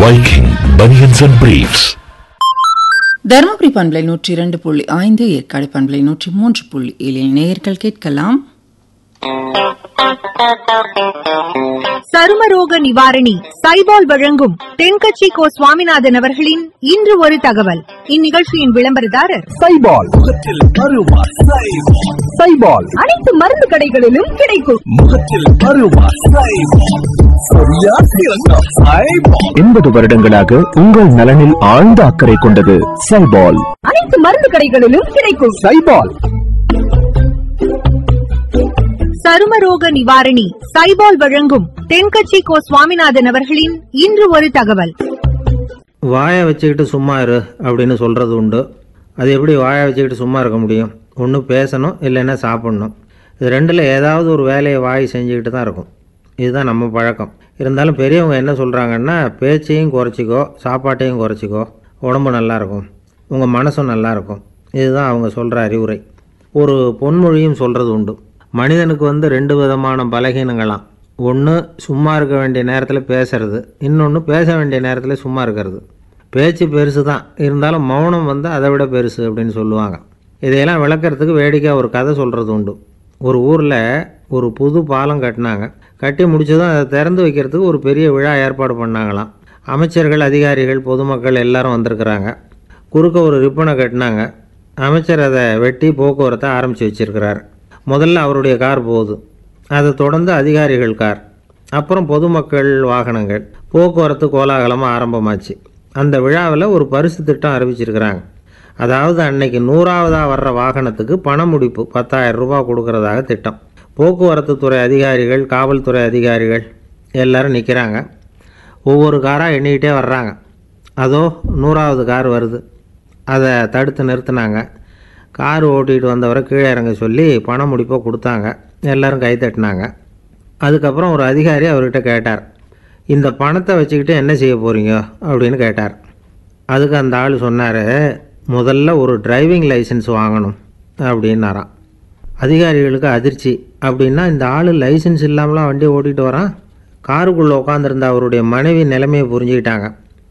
Viking Bunions and Briefs. Dharmapuri பண்பலை நூற்றி இரண்டு புள்ளி ஐந்து ஏற்காடு பண்பலை நூற்றி மூன்று புள்ளி ஏழில் நேயர்கள் கேட்கலாம் சருமரோக நிவாரணி சைபால் வழங்கும் தென்கட்சி கோ சுவாமிநாதன் அவர்களின் இன்று ஒரு தகவல் இந்நிகழ்ச்சியின் விளம்பரதாரர் சைபால் முகத்தில் அருவா சைபால் சைபால் அனைத்து மருந்து கடைகளிலும் கிடைக்கும் முகத்தில் அருவா சைபால் சரியா சிறந்த சைபால் எண்பது வருடங்களாக உங்கள் நலனில் ஆழ்ந்த அக்கறை கொண்டது சைபால் அனைத்து மருந்து கடைகளிலும் கிடைக்கும் சைபால் சருமரோக நிவாரணி சைபால் வழங்கும் தென்கட்சி கோ சுவாமிநாதன் அவர்களின் இன்று ஒரு தகவல் வாயை வச்சுக்கிட்டு சும்மா இரு அப்படின்னு சொல்கிறது உண்டு அது எப்படி வாயை வச்சுக்கிட்டு சும்மா இருக்க முடியும் ஒன்று பேசணும் இல்லைன்னா சாப்பிட்ணும் இது ரெண்டில் ஏதாவது ஒரு வேலையை வாய் செஞ்சுக்கிட்டு தான் இருக்கும் இதுதான் நம்ம பழக்கம் இருந்தாலும் பெரியவங்க என்ன சொல்கிறாங்கன்னா பேச்சையும் குறைச்சிக்கோ சாப்பாட்டையும் குறைச்சிக்கோ உடம்பு நல்லாயிருக்கும் உங்கள் மனசும் நல்லாயிருக்கும் இதுதான் அவங்க சொல்கிற அறிவுரை ஒரு பொன்மொழியும் சொல்கிறது உண்டு மனிதனுக்கு வந்து ரெண்டு விதமான பலகீனங்களாம் ஒன்று சும்மா இருக்க வேண்டிய நேரத்தில் பேசுறது இன்னொன்று பேச வேண்டிய நேரத்தில் சும்மா இருக்கிறது பேச்சு பெருசு தான் இருந்தாலும் மௌனம் வந்து அதை விட பெருசு அப்படின்னு சொல்லுவாங்க இதையெல்லாம் விளக்கறதுக்கு வேடிக்கையாக ஒரு கதை சொல்கிறது உண்டு ஒரு ஊரில் ஒரு புது பாலம் கட்டினாங்க கட்டி முடிச்சதும் அதை திறந்து வைக்கிறதுக்கு ஒரு பெரிய விழா ஏற்பாடு பண்ணாங்களாம் அமைச்சர்கள் அதிகாரிகள் பொதுமக்கள் எல்லாரும் வந்திருக்கிறாங்க குறுக்க ஒரு ரிப்பனை கட்டினாங்க அமைச்சர் அதை வெட்டி போக்குவரத்தை ஆரம்பித்து வச்சிருக்கிறார் முதல்ல அவருடைய கார் போகுது அதை தொடர்ந்து அதிகாரிகள் கார் அப்புறம் பொதுமக்கள் வாகனங்கள் போக்குவரத்து கோலாகலமாக ஆரம்பமாச்சு அந்த விழாவில் ஒரு பரிசு திட்டம் அறிவிச்சிருக்கிறாங்க அதாவது அன்னைக்கு நூறாவதாக வர்ற வாகனத்துக்கு பண முடிப்பு பத்தாயிரம் ரூபாய் கொடுக்கறதாக திட்டம் போக்குவரத்து துறை அதிகாரிகள் காவல்துறை அதிகாரிகள் எல்லாரும் நிற்கிறாங்க ஒவ்வொரு காராக எண்ணிக்கிட்டே வர்றாங்க அதோ நூறாவது கார் வருது அதை தடுத்து நிறுத்தினாங்க கார் ஓட்டிகிட்டு வந்தவரை கீழே இறங்க சொல்லி பண முடிப்பை கொடுத்தாங்க எல்லாரும் கை தட்டினாங்க அதுக்கப்புறம் ஒரு அதிகாரி அவர்கிட்ட கேட்டார் இந்த பணத்தை வச்சுக்கிட்டு என்ன செய்ய போகிறீங்க அப்படின்னு கேட்டார் அதுக்கு அந்த ஆள் சொன்னார் முதல்ல ஒரு டிரைவிங் லைசன்ஸ் வாங்கணும் அப்படின்னாராம் அதிகாரிகளுக்கு அதிர்ச்சி அப்படின்னா இந்த ஆள் லைசன்ஸ் இல்லாமலாம் வண்டி ஓட்டிகிட்டு வரான் காருக்குள்ளே உட்காந்துருந்த அவருடைய மனைவி நிலைமையை புரிஞ்சுக்கிட்டாங்க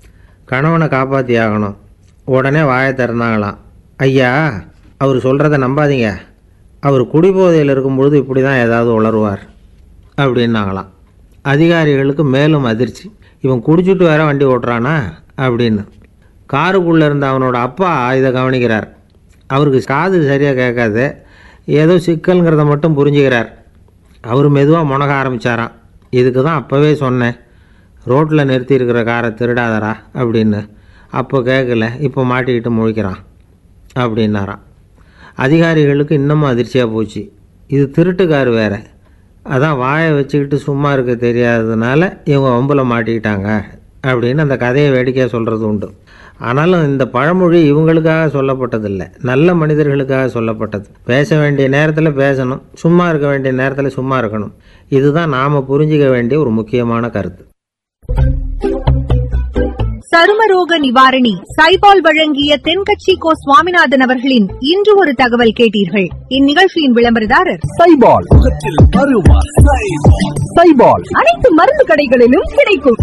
கணவனை காப்பாற்றி ஆகணும் உடனே வாயை திறந்தாங்களாம் ஐயா அவர் சொல்கிறத நம்பாதீங்க அவர் குடிபோதையில் இருக்கும்பொழுது இப்படி தான் ஏதாவது உளருவார் அப்படின்னாங்களாம் அதிகாரிகளுக்கு மேலும் அதிர்ச்சி இவன் குடிச்சிட்டு வேற வண்டி ஓட்டுறானா அப்படின்னு காருக்குள்ளே இருந்த அவனோட அப்பா இதை கவனிக்கிறார் அவருக்கு காது சரியாக கேட்காது ஏதோ சிக்கல்ங்கிறத மட்டும் புரிஞ்சுக்கிறார் அவர் மெதுவாக முனக ஆரம்பித்தாராம் இதுக்கு தான் அப்போவே சொன்னேன் ரோட்டில் நிறுத்தி இருக்கிற காரை திருடாதரா அப்படின்னு அப்போ கேட்கல இப்போ மாட்டிக்கிட்டு முழிக்கிறான் அப்படின்னாராம் அதிகாரிகளுக்கு இன்னமும் அதிர்ச்சியாக போச்சு இது திருட்டுக்கார் வேற அதான் வாயை வச்சுக்கிட்டு சும்மா இருக்க தெரியாததுனால இவங்க வம்பில் மாட்டிக்கிட்டாங்க அப்படின்னு அந்த கதையை வேடிக்கையாக சொல்கிறது உண்டு ஆனாலும் இந்த பழமொழி இவங்களுக்காக சொல்லப்பட்டதில்லை நல்ல மனிதர்களுக்காக சொல்லப்பட்டது பேச வேண்டிய நேரத்தில் பேசணும் சும்மா இருக்க வேண்டிய நேரத்தில் சும்மா இருக்கணும் இதுதான் நாம் புரிஞ்சிக்க வேண்டிய ஒரு முக்கியமான கருத்து சருமரோக நிவாரணி சைபால் வழங்கிய தென்கட்சி கோ சுவாமிநாதன் அவர்களின் இன்று ஒரு தகவல் கேட்டீர்கள் இந்நிகழ்ச்சியின் விளம்பரதாரர் சைபால் முகத்தில் அருவா சைபால் சைபால் அனைத்து மருந்து கடைகளிலும் கிடைக்கும்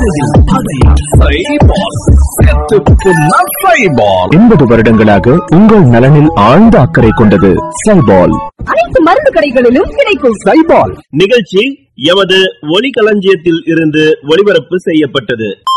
எண்பது வருடங்களாக உங்கள் நலனில் ஆழ்ந்த அக்கறை கொண்டது சைபால் அனைத்து மருந்து கடைகளிலும் கிடைக்கும் சைபால் நிகழ்ச்சி எமது ஒலிகளஞ்சியத்தில் இருந்து ஒளிபரப்பு செய்யப்பட்டது